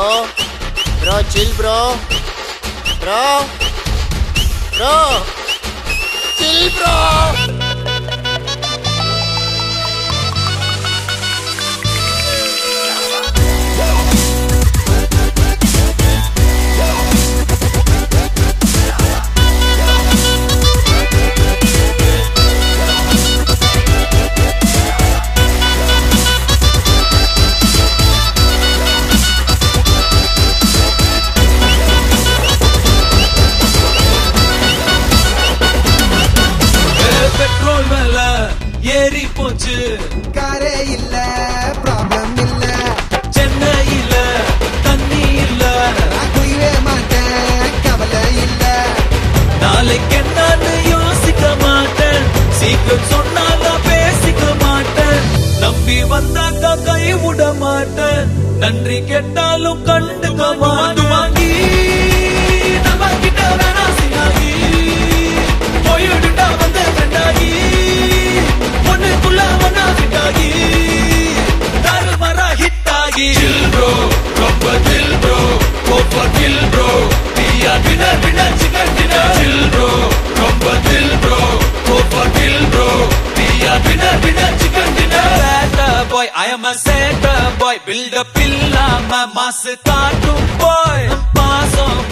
bro bro chill bro bro bro chill bro petrol மேல ஏறி போச்சு காரே இல்ல ப்ராப்ளம் இல்ல சென்னையில தண்ணி இல்ல நான் குயிவே மாட்டேன் கவலை இல்ல நாளைக்கு என்னன்னு யோசிக்க மாட்டேன் சீக்கிரம் சொன்னாலும் பேசிக்க மாட்டேன் நம்பி வந்தாக்கா கை விட மாட்டேன் நன்றி கேட்டாலும் கண்டுக்க மாட்டேன் வாங்கி நம்ம கிட்ட வேணா சினாகி போயிடுட்டா வந்த ஃப்ரெண்டாகி ஒண்ணுக்குள்ள ஒன்னா ஃபிட்டாகி தாறுமாறா ஹிட் ஆகி சில் ப்ரோ ரொம்ப தில் ப்ரோ கோப்பர் கில் ப்ரோ நீயா dinner dinner chicken dinner chill bro ரொம்ப தில் ப்ரோ கோப்பர் கில் ப்ரோ நீயா dinner dinner chicken dinner chatter boy I am a chatter boy build up இல்லாம மாசு காட்டும் பாய் பாசம்